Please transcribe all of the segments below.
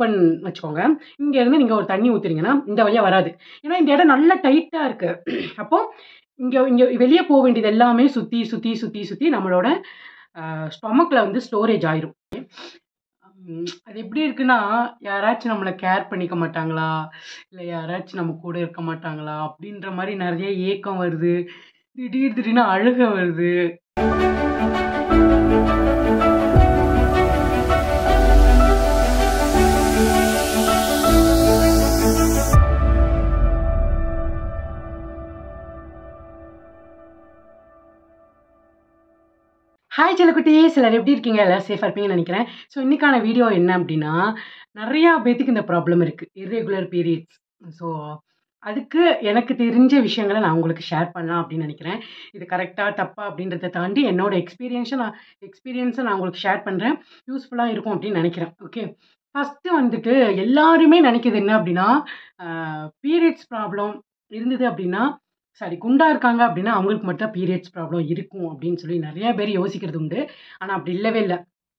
open வச்சுக்கோங்க இங்கேருந்து நீங்கள் ஒரு தண்ணி ஊற்றுறீங்கன்னா இந்த வழியாக வராது ஏன்னா இந்த இடம் நல்லா டைட்டாக இருக்குது அப்போ இங்கே இங்கே வெளியே போக வேண்டியது எல்லாமே சுற்றி சுற்றி சுற்றி சுற்றி நம்மளோட ஸ்டொமக்கில் வந்து ஸ்டோரேஜ் ஆயிரும் உம், அது எப்படி இருக்குன்னா யாராச்சும் நம்மளை கேர் பண்ணிக்க மாட்டாங்களா இல்லை யாராச்சும் நம்ம கூட இருக்க மாட்டாங்களா அப்படின்ற மாதிரி நிறைய ஏக்கம் வருது திடீர் திடீர்னு அழுக வருது ஹாய் செல்லக்குட்டி சிலர் எப்படி இருக்கீங்க எல்லோரும் சேஃபாக இருப்பீங்கன்னு நினைக்கிறேன் ஸோ இன்றைக்கான வீடியோ என்ன அப்படின்னா நிறையா பேத்துக்கு இந்த ப்ராப்ளம் இருக்குது இர்ரெகுலர் பீரியட்ஸ் ஸோ அதுக்கு எனக்கு தெரிஞ்ச விஷயங்களை நான் உங்களுக்கு ஷேர் பண்ணலாம் அப்படின்னு நினைக்கிறேன் இது கரெக்டாக தப்பா அப்படின்றத தாண்டி என்னோட எக்ஸ்பீரியன்ஸை நான் எக்ஸ்பீரியன்ஸை நான் உங்களுக்கு ஷேர் பண்ணுறேன் யூஸ்ஃபுல்லாக இருக்கும் அப்படின்னு நினைக்கிறேன் ஓகே ஃபஸ்ட்டு வந்துட்டு எல்லாருமே நினைக்கிறது என்ன அப்படின்னா பீரியட்ஸ் ப்ராப்ளம் இருந்தது அப்படின்னா சாரி குண்டா இருக்காங்க அப்படின்னா அவங்களுக்கு மட்டும் பீரியட்ஸ் ப்ராப்ளம் இருக்கும் அப்படின்னு சொல்லி நிறைய பேர் யோசிக்கிறது உண்டு ஆனால் அப்படி இல்லவே இல்லை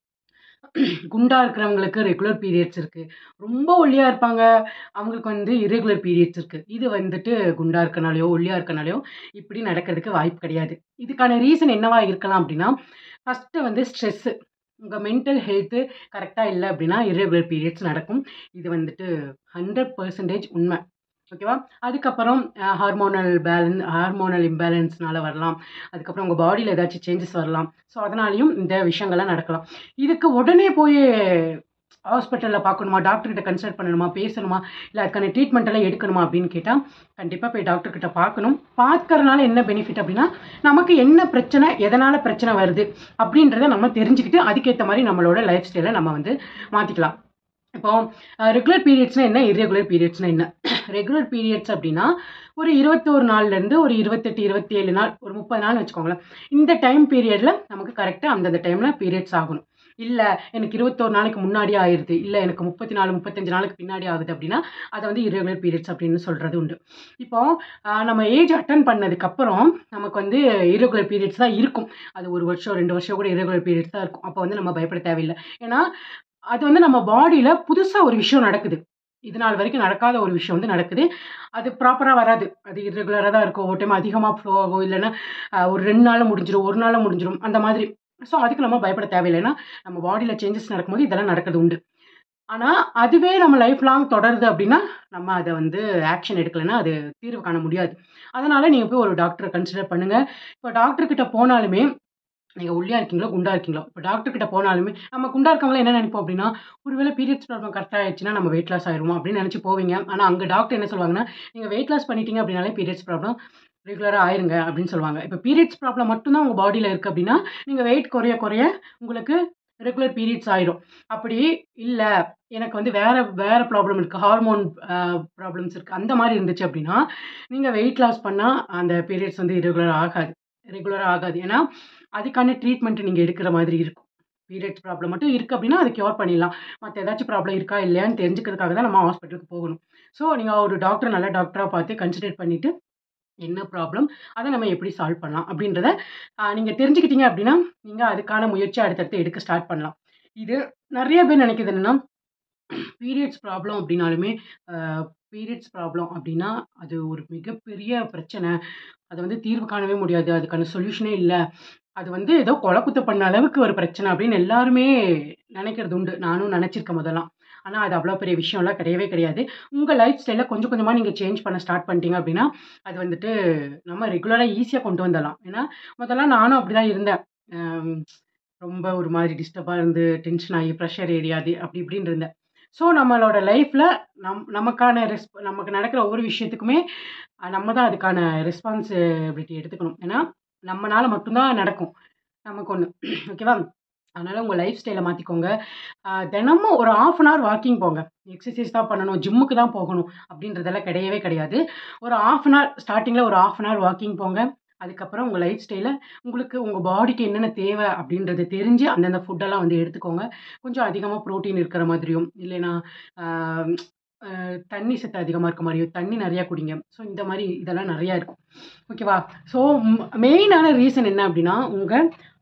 குண்டா இருக்கிறவங்களுக்கு ரெகுலர் பீரியட்ஸ் இருக்குது ரொம்ப ஒல்லியாக இருப்பாங்க அவங்களுக்கு வந்து irregular பீரியட்ஸ் இருக்குது இது வந்துட்டு குண்டா இருக்கனாலையோ ஒல்லியாக இருக்கனாலையோ இப்படி நடக்கிறதுக்கு வாய்ப்பு கிடையாது இதுக்கான ரீசன் என்னவா இருக்கலாம் அப்படின்னா ஃபஸ்ட்டு வந்து ஸ்ட்ரெஸ்ஸு உங்கள் மென்டல் ஹெல்த்து கரெக்டாக இல்லை அப்படின்னா irregular பீரியட்ஸ் நடக்கும் இது வந்துட்டு ஹண்ட்ரட் பர்சன்டேஜ் உண்மை ஓகேவா அதுக்கப்புறம் ஹார்மோனல் பேலன்ஸ் ஹார்மோனல் இம்பேலன்ஸ்னால வரலாம் அதுக்கப்புறம் உங்கள் பாடியில் ஏதாச்சும் சேஞ்சஸ் வரலாம் ஸோ அதனாலையும் இந்த விஷயங்கள்லாம் நடக்கலாம் இதுக்கு உடனே போய் ஹாஸ்பிட்டலில் பார்க்கணுமா டாக்டர்கிட்ட கன்சல்ட் பண்ணணுமா பேசணுமா இல்லை அதுக்கான ட்ரீட்மெண்ட் எல்லாம் எடுக்கணுமா அப்படின்னு கேட்டால் கண்டிப்பாக போய் டாக்டர்கிட்ட பார்க்கணும் பார்க்கறனால என்ன பெனிஃபிட் அப்படின்னா நமக்கு என்ன பிரச்சனை எதனால் பிரச்சனை வருது அப்படின்றத நம்ம தெரிஞ்சுக்கிட்டு அதுக்கேற்ற மாதிரி நம்மளோட லைஃப் ஸ்டைலை நம்ம வந்து மாற்றிக்கலாம் இப்போ ரெகுலர் பீரியட்ஸ்னால் என்ன இர்ரெகுலர் பீரியட்ஸ்னால் என்ன ரெகுலர் பீரியட்ஸ் அப்படின்னா ஒரு இருபத்தோரு நாள்லேருந்து ஒரு இருபத்தெட்டு இருபத்தி ஏழு நாள் ஒரு முப்பது நாள் வச்சுக்கோங்களேன் இந்த டைம் பீரியடில் நமக்கு கரெக்டாக அந்தந்த டைமில் பீரியட்ஸ் ஆகணும் இல்லை எனக்கு இருபத்தோரு நாளைக்கு முன்னாடி ஆயிடுது இல்லை எனக்கு முப்பத்தி நாலு முப்பத்தஞ்சு நாளுக்கு பின்னாடி ஆகுது அப்படின்னா அதை வந்து irregular பீரியட்ஸ் அப்படின்னு சொல்கிறது உண்டு இப்போ ஆஹ், நம்ம ஏஜ் அட்டன் பண்ணதுக்கப்புறம் நமக்கு வந்து irregular பீரியட்ஸ் தான் இருக்கும் அது ஒரு வருஷம் ரெண்டு வருஷம் கூட irregular பீரியட்ஸ் தான் இருக்கும் அப்போ வந்து நம்ம பயப்பட தேவையில்லை ஏன்னா அது வந்து நம்ம பாடியில் புதுசாக ஒரு விஷயம் நடக்குது இது நாள் வரைக்கும் நடக்காத ஒரு விஷயம் வந்து நடக்குது அது ப்ராப்பராக வராது அது இர்ரெகுலராக தான் இருக்கும் ஒரு டைம் அதிகமாக ஃப்ளோ ஆகும் இல்லைன்னா ஆஹ், ஒரு ரெண்டு நாளில் முடிஞ்சிடும் ஒரு நாளில் முடிஞ்சிடும் அந்த மாதிரி ஸோ அதுக்கு நம்ம பயப்பட தேவையில்லைன்னா நம்ம பாடியில் சேஞ்சஸ் நடக்கும்போது இதெல்லாம் நடக்கிறது உண்டு ஆனால் அதுவே நம்ம லைஃப் லாங் தொடருது அப்படின்னா நம்ம அதை வந்து ஆக்ஷன் எடுக்கலைன்னா அது தீர்வு காண முடியாது அதனால் நீங்கள் போய் ஒரு டாக்டரை கன்சிடர் பண்ணுங்கள் இப்போ டாக்டர்கிட்ட போனாலுமே நீங்கள் ஒல்லியாக இருக்கீங்களோ குண்டா இருக்கீங்களோ இப்போ டாக்டர் கிட்ட போனாலுமே நம்ம குண்டா இருக்கவங்கள என்ன நினைப்போம் அப்படின்னா ஒருவேளை பீரியட்ஸ் ப்ராப்ளம் கரெக்டாக ஆயிடுச்சுன்னா நம்ம வெயிட் லாஸ் ஆயிருமா அப்படின்னு நினச்சி போவீங்க ஆனால் அங்கே டாக்டர் என்ன சொல்லுவாங்கன்னா நீங்கள் வெயிட் லாஸ் பண்ணிட்டீங்க அப்படின்னாலே பீரியட்ஸ் ப்ராப்ளம் ரெகுலராக ஆயிருங்க அப்படின்னு சொல்லுவாங்க இப்போ பீரியட்ஸ் ப்ராப்ளம் மட்டும்தான் உங்கள் பாடியில் இருக்குது அப்படின்னா நீங்கள் வெயிட் குறைய குறைய உங்களுக்கு ரெகுலர் பீரியட்ஸ் ஆயிரும் அப்படி இல்லை எனக்கு வந்து வேற வேற ப்ராப்ளம் இருக்குது ஹார்மோன் ப்ராப்ளம்ஸ் இருக்குது அந்த மாதிரி இருந்துச்சு அப்படின்னா நீங்கள் வெயிட் லாஸ் பண்ணால் அந்த பீரியட்ஸ் வந்து ரெகுலர் ஆகாது ரெகுலராக ஆகாது ஏன்னா அதுக்கான ட்ரீட்மெண்ட் நீங்கள் எடுக்கிற மாதிரி இருக்கும் பீரியட்ஸ் ப்ராப்ளம் மட்டும் இருக்குது அப்படின்னா அதை க்யூர் பண்ணிடலாம் மற்ற ஏதாச்சும் ப்ராப்ளம் இருக்கா இல்லையான்னு தெரிஞ்சுக்கிறதுக்காக தான் நம்ம ஹாஸ்பிட்டலுக்கு போகணும் ஸோ நீங்கள் ஒரு டாக்டர் நல்ல டாக்டராக பார்த்து கன்சிடர் பண்ணிவிட்டு என்ன ப்ராப்ளம் அதை நம்ம எப்படி சால்வ் பண்ணலாம் அப்படின்றத நீங்கள் தெரிஞ்சுக்கிட்டீங்க அப்படின்னா நீங்கள் அதுக்கான முயற்சி அடுத்தடுத்து எடுக்க ஸ்டார்ட் பண்ணலாம் இது நிறைய பேர் நினைக்கிறது என்னென்னா பீரியட்ஸ் ப்ராப்ளம் அப்படின்னாலுமே பீரியட்ஸ் ப்ராப்ளம் அப்படின்னா அது ஒரு மிகப்பெரிய பிரச்சனை அதை வந்து தீர்வு காணவே முடியாது அதுக்கான சொல்யூஷனே இல்லை அது வந்து ஏதோ கொலை குத்த பண்ண அளவுக்கு ஒரு பிரச்சனை அப்படின்னு எல்லாருமே நினைக்கிறது உண்டு நானும் நினச்சிருக்கேன் முதல்லாம் ஆனால் அது அவ்வளோ பெரிய விஷயம்லாம் கிடையவே கிடையாது உங்கள் லைஃப் ஸ்டைலில் கொஞ்சம் கொஞ்சமாக நீங்கள் சேஞ்ச் பண்ண ஸ்டார்ட் பண்ணிட்டீங்க அப்படின்னா அது வந்துட்டு நம்ம ரெகுலராக ஈஸியாக கொண்டு வந்துடலாம் ஏன்னா முதல்ல நானும் அப்படி தான் இருந்தேன் ஆம், ரொம்ப ஒரு மாதிரி டிஸ்டர்பாக இருந்து டென்ஷன் ஆகி ப்ரெஷர் ஏரியாது அப்படி இப்படின்னு இருந்தேன் ஸோ நம்மளோட லைஃப்பில் நம் நமக்கான ரெஸ் நமக்கு நடக்கிற ஒவ்வொரு விஷயத்துக்குமே அஹ், நம்ம தான் அதுக்கான ரெஸ்பான்சிபிலிட்டி எடுத்துக்கணும் ஏன்னா நம்மனால மட்டும்தான் நடக்கும் நமக்கு ஒன்று ஓகேவா அதனால் உங்கள் லைஃப் ஸ்டைலை மாற்றிக்கோங்க தினமும் ஒரு ஆஃப் அன் ஹவர் வாக்கிங் போங்க எக்ஸசைஸ் தான் பண்ணணும் ஜிம்முக்கு தான் போகணும் அப்படின்றதெல்லாம் கிடையவே கிடையாது ஒரு ஆஃப் அன் ஹவர் ஸ்டார்டிங்கில் ஒரு ஆஃப் அன் ஹவர் வாக்கிங் போங்க அதுக்கப்புறம் உங்கள் லைஃப் ஸ்டைலை உங்களுக்கு உங்கள் பாடிக்கு என்னென்ன தேவை அப்படின்றத தெரிஞ்சு அந்தந்த ஃபுட்டெல்லாம் வந்து எடுத்துக்கோங்க கொஞ்சம் அதிகமாக ப்ரோட்டீன் இருக்கிற மாதிரியும் இல்லைன்னா ஆஹ், ஆஹ், தண்ணி சத்து அதிகமாக இருக்க மாதிரியும் தண்ணி நிறையா குடிங்க ஸோ இந்த மாதிரி இதெல்லாம் நிறையா இருக்கும் ஓகேவா ஸோ மெயினான ரீசன் என்ன அப்படின்னா உங்கள்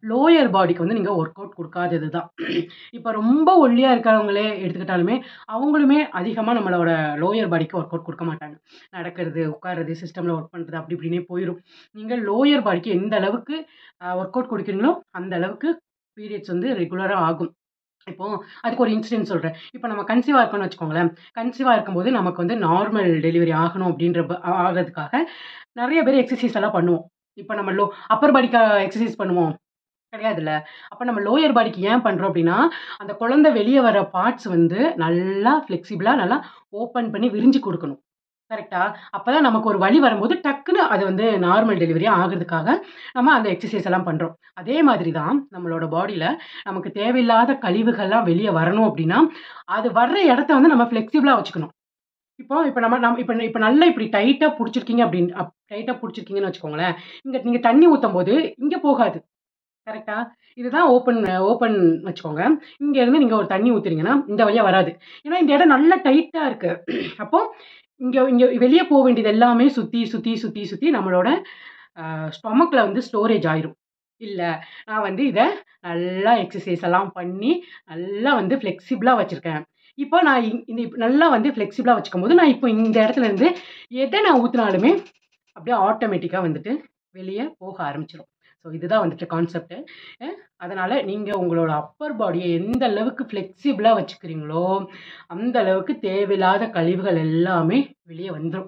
லோயர் பாடிக்கு வந்து நீங்கள் ஒர்க் அவுட் கொடுக்காதது தான் இப்போ ரொம்ப ஒல்லியாக இருக்கிறவங்களே எடுத்துக்கிட்டாலுமே அவங்களுமே அதிகமாக நம்மளோட லோயர் பாடிக்கு ஒர்க் அவுட் கொடுக்க மாட்டாங்க நடக்கிறது உட்காருறது சிஸ்டமில் ஒர்க் பண்ணுறது அப்படி இப்படின்னே போயிடும் நீங்கள் லோயர் பாடிக்கு எந்த அளவுக்கு ஒர்க் அவுட் கொடுக்குறீங்களோ அந்த அளவுக்கு பீரியட்ஸ் வந்து ரெகுலராக ஆகும் இப்போ அதுக்கு ஒரு இன்சிடென்ட் சொல்கிறேன் இப்போ நம்ம கன்சீவாக இருக்கோம்னு வச்சுக்கோங்களேன் கன்சீவாக இருக்கும்போது நமக்கு வந்து நார்மல் டெலிவரி ஆகணும் அப்படின்ற ப- ஆகிறதுக்காக நிறைய பேர் எக்ஸசைஸ் எல்லாம் பண்ணுவோம் இப்போ நம்ம லோ அப்பர் பாடிக்கு எக்ஸசைஸ் பண்ணுவோம் கிடையாதுல்ல அப்போ நம்ம லோயர் பாடிக்கு ஏன் பண்ணுறோம் அப்படின்னா அந்த குழந்தை வெளியே வர பார்ட்ஸ் வந்து நல்லா ஃப்ளெக்சிபிளாக நல்லா ஓப்பன் பண்ணி விரிஞ்சு கொடுக்கணும் கரெக்டா அப்போ தான் நமக்கு ஒரு வலி வரும்போது டக்குன்னு அது வந்து நார்மல் டெலிவரி ஆகிறதுக்காக நம்ம அந்த எக்ஸசைஸ் எல்லாம் பண்ணுறோம் அதே மாதிரி தான் நம்மளோட பாடியில் நமக்கு தேவையில்லாத கழிவுகள்லாம் வெளியே வரணும் அப்படின்னா அது வர்ற இடத்த வந்து நம்ம ஃப்ளெக்சிபிளாக வச்சுக்கணும் இப்போ இப்போ நம்ம நம்ம இப்போ இப்போ நல்லா இப்படி டைட்டாக பிடிச்சிருக்கீங்க அப்படின்னு டைட்டாக பிடிச்சிருக்கீங்கன்னு வச்சுக்கோங்களேன் இங்கே நீங்கள் தண்ணி ஊற்றும் போது இங்கே போகாது கரெக்டா இதுதான் ஓப்பன் ஓப்பன் வச்சுக்கோங்க இங்க இருந்து நீங்க ஒரு தண்ணி ஊத்துறீங்கன்னா இந்த வழியா வராது ஏன்னா இந்த இடம் நல்லா டைட்டா இருக்கு அப்போ இங்க இங்க வெளியே போக வேண்டியது எல்லாமே சுத்தி சுத்தி சுத்தி சுத்தி நம்மளோட ஸ்டொமக்ல வந்து ஸ்டோரேஜ் ஆயிரும் இல்ல நான் வந்து இதை நல்லா எக்ஸசைஸ் எல்லாம் பண்ணி நல்லா வந்து ஃப்ளெக்சிபிளாக வச்சுருக்கேன் இப்போ நான் இ- இந்த இப்ப நல்லா வந்து ஃப்ளெக்சிபிளாக வச்சுக்கும் போது நான் இப்போ இந்த இடத்துல இருந்து எதை நான் ஊற்றினாலுமே அப்படியே ஆட்டோமேட்டிக்காக வந்துட்டு வெளியே போக ஆரம்பிச்சிடும் ஸோ இதுதான் வந்துட்டு கான்செப்ட் அதனால் நீங்கள் உங்களோட அப்பர் பாடியை எந்த அளவுக்கு ஃப்ளெக்சிபிளாக வச்சுக்கிறீங்களோ அந்த அளவுக்கு தேவையில்லாத கழிவுகள் எல்லாமே வெளியே வந்துடும்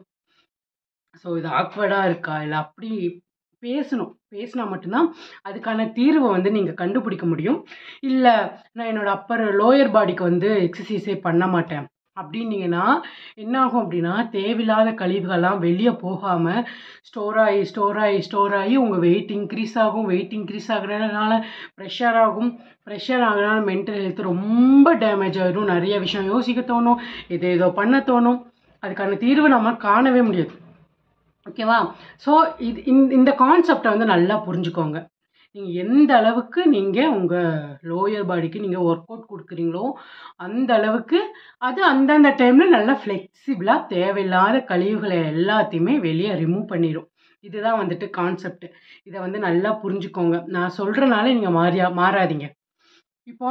ஸோ இது ஆக்வர்டாக இருக்கா இல்லை அப்படி பேசணும் பேசினா மட்டும்தான் அதுக்கான தீர்வை வந்து நீங்கள் கண்டுபிடிக்க முடியும் இல்லை நான் என்னோட அப்பர் லோயர் பாடிக்கு வந்து எக்ஸசைஸே பண்ண மாட்டேன் அப்படின்னீங்கன்னா என்ன ஆகும் அப்படின்னா தேவையில்லாத கழிவுகள்லாம் வெளியே போகாமல் ஸ்டோர் ஆகி ஸ்டோர் ஆகி ஸ்டோர் ஆகி உங்கள் வெயிட் இன்க்ரீஸ் ஆகும் வெயிட் இன்க்ரீஸ் ஆகுறதுனால ப்ரெஷர் ஆகும் ப்ரெஷர் ஆகுறதுனால மென்டல் ஹெல்த் ரொம்ப டேமேஜ் ஆயிடும் நிறைய விஷயம் யோசிக்க தோணும் எது ஏதோ பண்ண தோணும் அதுக்கான தீர்வு நம்ம காணவே முடியாது ஓகேவா ஸோ இது இந்த இந்த கான்செப்டை வந்து நல்லா புரிஞ்சுக்கோங்க நீங்கள் எந்த அளவுக்கு நீங்கள் உங்கள் லோயர் பாடிக்கு நீங்கள் ஒர்க் அவுட் கொடுக்குறீங்களோ அந்த அளவுக்கு அது அந்தந்த டைமில் நல்லா ஃப்ளெக்சிபிளாக தேவையில்லாத கழிவுகளை எல்லாத்தையுமே வெளியே ரிமூவ் பண்ணிடும் இதுதான் வந்துட்டு கான்செப்ட் இதை வந்து நல்லா புரிஞ்சுக்கோங்க நான் சொல்கிறனால நீங்கள் மாறியா மாறாதீங்க இப்போ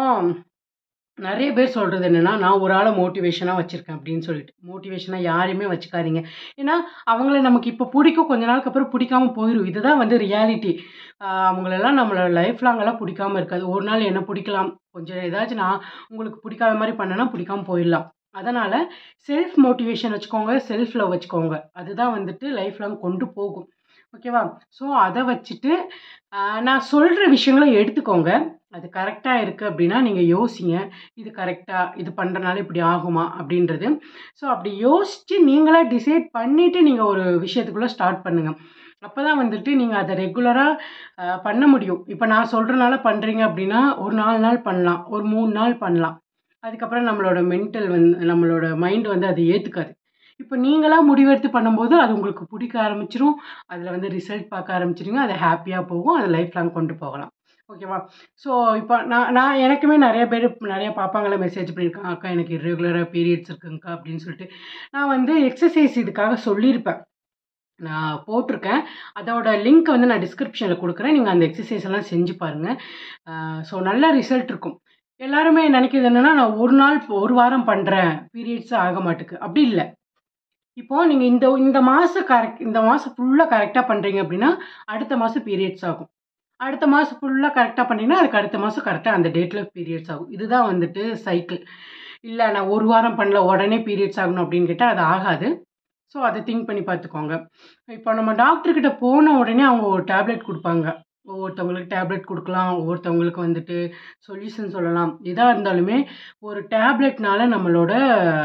நிறைய பேர் சொல்கிறது என்னென்னா நான் ஒரு ஆளை மோட்டிவேஷனாக வச்சுருக்கேன் அப்படின்னு சொல்லிட்டு மோட்டிவேஷனாக யாரையுமே வச்சுக்காதீங்க ஏன்னா அவங்கள நமக்கு இப்போ பிடிக்கும் கொஞ்ச நாளுக்கு அப்புறம் பிடிக்காம போயிடும் இதுதான் வந்து ரியாலிட்டி அவங்களெல்லாம் நம்மளோட லைஃப் லாங்கெல்லாம் பிடிக்காம இருக்காது ஒரு நாள் என்ன பிடிக்கலாம் கொஞ்சம் ஏதாச்சும் நான் உங்களுக்கு பிடிக்காத மாதிரி பண்ணேன்னா பிடிக்காம போயிடலாம் அதனால் செல்ஃப் மோட்டிவேஷன் வச்சுக்கோங்க செல்ஃப் லவ் வச்சுக்கோங்க அதுதான் வந்துட்டு லைஃப் லாங் கொண்டு போகும் ஓகேவா ஸோ அதை வச்சுட்டு ஆஹ், நான் சொல்கிற விஷயங்களை எடுத்துக்கோங்க அது கரெக்டாக இருக்குது அப்படின்னா நீங்கள் யோசிங்க இது கரெக்டாக இது பண்ணுறனால இப்படி ஆகுமா அப்படின்றது ஸோ அப்படி யோசித்து நீங்களாக டிசைட் பண்ணிவிட்டு நீங்கள் ஒரு விஷயத்துக்குள்ளே ஸ்டார்ட் பண்ணுங்கள் அப்போ தான் வந்துட்டு நீங்கள் அதை ரெகுலராக பண்ண முடியும் இப்போ நான் சொல்கிறனால பண்ணுறீங்க அப்படின்னா ஒரு நாலு நாள் பண்ணலாம் ஒரு மூணு நாள் பண்ணலாம் அதுக்கப்புறம் நம்மளோட மென்டல் வந்து நம்மளோட மைண்ட் வந்து அதை ஏற்றுக்காது இப்போ நீங்களாக முடிவெடுத்து பண்ணும்போது அது உங்களுக்கு பிடிக்க ஆரம்பிச்சிரும் அதில் வந்து ரிசல்ட் பார்க்க ஆரம்பிச்சிருங்க அது ஹாப்பியாக போகும் அதை லைஃப் லாங் கொண்டு போகலாம் ஓகேவா ஸோ இப்போ நான் நான் எனக்குமே நிறைய பேர் நிறைய பாப்பாங்கள மெசேஜ் பண்ணியிருக்காங்க அக்கா எனக்கு இரெகுலராக பீரியட்ஸ் இருக்குங்கக்கா அப்படின்னு சொல்லிட்டு நான் வந்து எக்ஸசைஸ் இதுக்காக சொல்லியிருப்பேன் நான் போட்டிருக்கேன் அதோட லிங்க் வந்து நான் டிஸ்கிரிப்ஷனில் கொடுக்குறேன் நீங்கள் அந்த எக்ஸசைஸ் எல்லாம் செஞ்சு பாருங்கள் ஸோ நல்ல ரிசல்ட் இருக்கும் எல்லாருமே நினைக்கிறது என்னென்னா நான் ஒரு நாள் ஒரு வாரம் பண்ணுறேன் பீரியட்ஸ் ஆக மாட்டுக்கு அப்படி இல்லை இப்போ நீங்கள் இந்த இந்த மாதம் கரெக்ட் இந்த மாதம் ஃபுல்லாக கரெக்டாக பண்ணுறீங்க அப்படின்னா அடுத்த மாதம் பீரியட்ஸ் ஆகும் அடுத்த மாதம் ஃபுல்லாக கரெக்டாக பண்ணீங்கன்னா அதுக்கு அடுத்த மாதம் கரெக்டாக அந்த டேட்டில் பீரியட்ஸ் ஆகும் இதுதான் வந்துட்டு சைக்கிள் இல்லை நான் ஒரு வாரம் பண்ணல உடனே பீரியட்ஸ் ஆகணும் அப்படின்னு கேட்டால் அது ஆகாது ஸோ அதை திங்க் பண்ணி பார்த்துக்கோங்க இப்போ நம்ம டாக்டர்கிட்ட போன உடனே அவங்க ஒரு டேப்லெட் கொடுப்பாங்க ஒவ்வொருத்தவங்களுக்கு டேப்லெட் கொடுக்கலாம் ஒவ்வொருத்தவங்களுக்கு வந்துட்டு சொல்யூஷன் சொல்லலாம் எதாக இருந்தாலுமே ஒரு டேப்லெட்னால நம்மளோட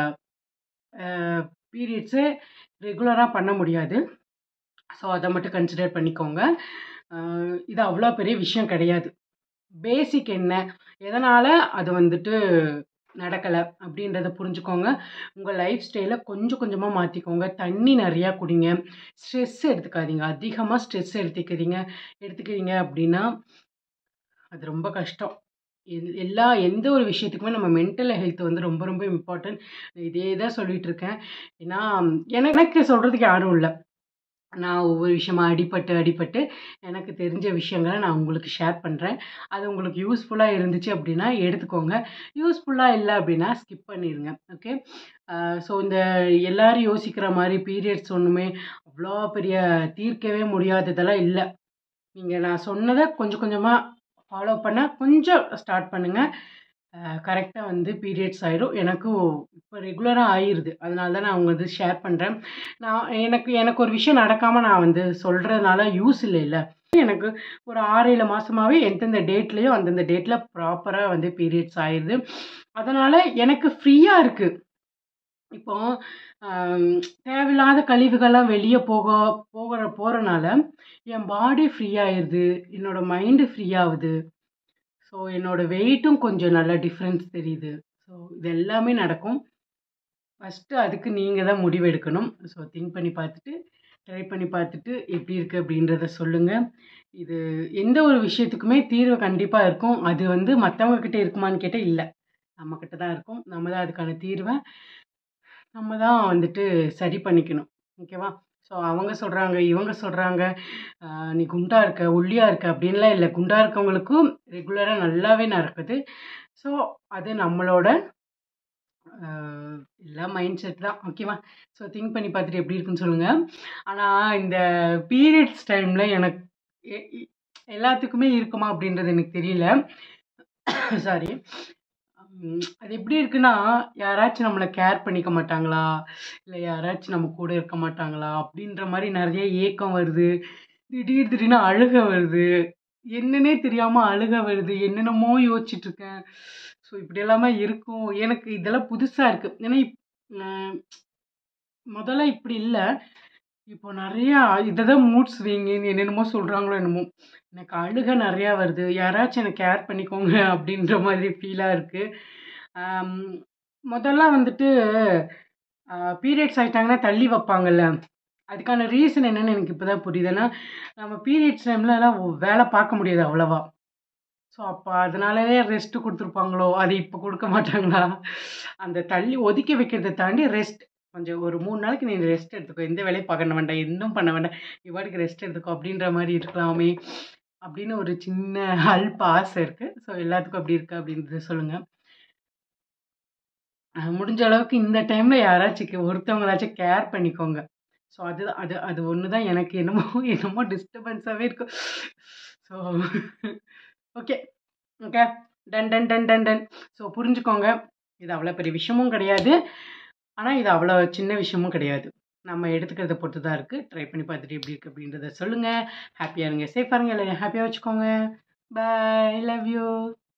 பீரியட்ஸு ரெகுலராக பண்ண முடியாது ஸோ அதை மட்டும் கன்சிடர் பண்ணிக்கோங்க அஹ் இது அவ்வளோ பெரிய விஷயம் கிடையாது பேசிக் என்ன எதனால் அது வந்துட்டு நடக்கலை அப்படின்றத புரிஞ்சுக்கோங்க உங்கள் லைஃப் ஸ்டைலை கொஞ்சம் கொஞ்சமாக மாற்றிக்கோங்க தண்ணி நிறையா குடிங்க ஸ்ட்ரெஸ் எடுத்துக்காதீங்க அதிகமாக ஸ்ட்ரெஸ் எடுத்துக்கிறீங்க எடுத்துக்கிறீங்க அப்படின்னா அது ரொம்ப கஷ்டம் எல்- எல்லா எந்த ஒரு விஷயத்துக்குமே நம்ம மென்டல் ஹெல்த் வந்து ரொம்ப ரொம்ப இம்பார்ட்டன்ட் இதே தான் சொல்லிட்டு இருக்கேன் ஏன்னா எனக்கு எனக்கு சொல்கிறதுக்கு யாரும் இல்லை நான் ஒவ்வொரு விஷயமா அடிபட்டு அடிபட்டு எனக்கு தெரிஞ்ச விஷயங்கள நான் உங்களுக்கு ஷேர் பண்ணுறேன் அது உங்களுக்கு யூஸ்ஃபுல்லாக இருந்துச்சு அப்படின்னா எடுத்துக்கோங்க யூஸ்ஃபுல்லாக இல்லை அப்படின்னா ஸ்கிப் பண்ணிடுங்க ஓகே ஸோ இந்த எல்லாரும் யோசிக்கிற மாதிரி பீரியட்ஸ் ஒன்றுமே அவ்வளோ பெரிய தீர்க்கவே முடியாததெல்லாம் இல்லை நீங்கள் நான் சொன்னதை கொஞ்சம் கொஞ்சமாக ஃபாலோ பண்ண கொஞ்சம் ஸ்டார்ட் பண்ணுங்கள் கரெக்டாக வந்து பீரியட்ஸ் ஆயிடும் எனக்கும் இப்போ ரெகுலராக ஆயிடுது அதனால தான் நான் உங்களுக்கு ஷேர் பண்ணுறேன் நான் எனக்கு எனக்கு ஒரு விஷயம் நடக்காமல் நான் வந்து சொல்கிறதுனால யூஸ் இல்லைல்ல எனக்கு ஒரு ஆறு ஏழு மாதமாகவே எந்தெந்த டேட்லேயோ அந்தந்த டேட்டில் ப்ராப்பராக வந்து பீரியட்ஸ் ஆயிடுது அதனால் எனக்கு ஃப்ரீயாக இருக்குது இப்போ ஆம், தேவையில்லாத கழிவுகள்லாம் வெளியே போக போகிற போகிறனால என் பாடி ஃப்ரீ ஆயிடுது என்னோட மைண்டு ஃப்ரீ ஆகுது ஸோ என்னோட வெயிட்டும் கொஞ்சம் நல்லா டிஃப்ரென்ஸ் தெரியுது ஸோ இது எல்லாமே நடக்கும் ஃபஸ்ட்டு அதுக்கு நீங்கள் தான் முடிவெடுக்கணும் ஸோ திங்க் பண்ணி பார்த்துட்டு ட்ரை பண்ணி பார்த்துட்டு எப்படி இருக்குது அப்படின்றத சொல்லுங்கள் இது எந்த ஒரு விஷயத்துக்குமே தீர்வு கண்டிப்பாக இருக்கும் அது வந்து மற்றவங்க கிட்ட இருக்குமான்னு கேட்டால் இல்லை நம்மக்கிட்ட தான் இருக்கும் நம்ம தான் அதுக்கான தீர்வை நம்ம தான் வந்துட்டு சரி பண்ணிக்கணும் ஓகேவா ஸோ அவங்க சொல்கிறாங்க இவங்க சொல்கிறாங்க நீ குண்டா இருக்க ஒல்லியாக இருக்க அப்படின்லாம் இல்லை குண்டா இருக்கவங்களுக்கும் ரெகுலராக நல்லாவே நடக்குது ஸோ அது நம்மளோட ஆஹ், எல்லாம் மைண்ட் செட் தான் ஓகேவா ஸோ திங்க் பண்ணி பார்த்துட்டு எப்படி இருக்குன்னு சொல்லுங்கள் ஆனால் இந்த பீரியட்ஸ் டைமில் எனக்கு எ- எ- எல்லாத்துக்குமே இருக்குமா அப்படின்றது எனக்கு தெரியல சாரி அது எப்படி இருக்குன்னா யாராச்சும் நம்மளை கேர் பண்ணிக்க மாட்டாங்களா இல்லை யாராச்சும் நம்ம கூட இருக்க மாட்டாங்களா அப்படின்ற மாதிரி நிறைய ஏக்கம் வருது திடீர் திடீர்னு அழுக வருது என்னன்னே தெரியாமல் அழுக வருது என்னென்னமோ யோசிச்சுட்டு இருக்கேன் ஸோ இப்படி எல்லாமே இருக்கும் எனக்கு இதெல்லாம் புதுசாக இருக்குது ஏன்னா இப் அஹ் முதல்ல இப்படி இல்லை இப்போ நிறையா இதை தான் மூட் ஸ்விங்குன்னு என்னென்னமோ சொல்கிறாங்களோ என்னமோ எனக்கு அழுக நிறையா வருது யாராச்சும் என்னை கேர் பண்ணிக்கோங்க அப்படின்ற மாதிரி ஃபீலாக இருக்குது முதல்ல வந்துட்டு பீரியட்ஸ் ஆகிட்டாங்கன்னா தள்ளி வைப்பாங்கல்ல அதுக்கான ரீசன் என்னன்னு எனக்கு இப்போ தான் புரியுது ஏன்னா நம்ம பீரியட்ஸ் டைம்லலாம் வேலை பார்க்க முடியாது அவ்வளவா ஸோ அப்போ அதனாலவே ரெஸ்ட்டு கொடுத்துருப்பாங்களோ அது இப்போ கொடுக்க மாட்டாங்களா அந்த தள்ளி ஒதுக்கி வைக்கிறதை தாண்டி ரெஸ்ட் கொஞ்சம் ஒரு மூணு நாளைக்கு நீ ரெஸ்ட் எடுத்துக்கோ எந்த வேலையும் பார்க்க வேண்டாம் எதுவும் பண்ண வேண்டாம் இவாட்டுக்கு ரெஸ்ட் எடுத்துக்கோ அப்படின்ற மாதிரி இருக்கலாமே அப்படின்னு ஒரு சின்ன அல்ப ஆசை இருக்குது ஸோ எல்லாத்துக்கும் அப்படி இருக்கு அப்படின்றத சொல்லுங்கள் முடிஞ்ச அளவுக்கு இந்த டைமில் யாராச்சும் கே- ஒருத்தவங்களாச்சும் கேர் பண்ணிக்கோங்க ஸோ அது அது அது ஒன்று தான் எனக்கு என்னமோ என்னமோ டிஸ்டர்பன்ஸாகவே இருக்கும் so okay okay done done done done done so புரிஞ்சுக்கோங்க இது அவ்வளோ பெரிய விஷயமும் கிடையாது ஆனால் இது அவ்வளோ சின்ன விஷயமும் கிடையாது நம்ம எடுத்துக்கிறத பொறுத்து தான் இருக்குது ட்ரை பண்ணி பார்த்துட்டு எப்படி இருக்குது அப்படின்றத சொல்லுங்கள் ஹாப்பியாக இருங்க சேஃபாக இருங்க எல்லாரையும் ஹாப்பியாக வச்சுக்கோங்க பை லவ் யூ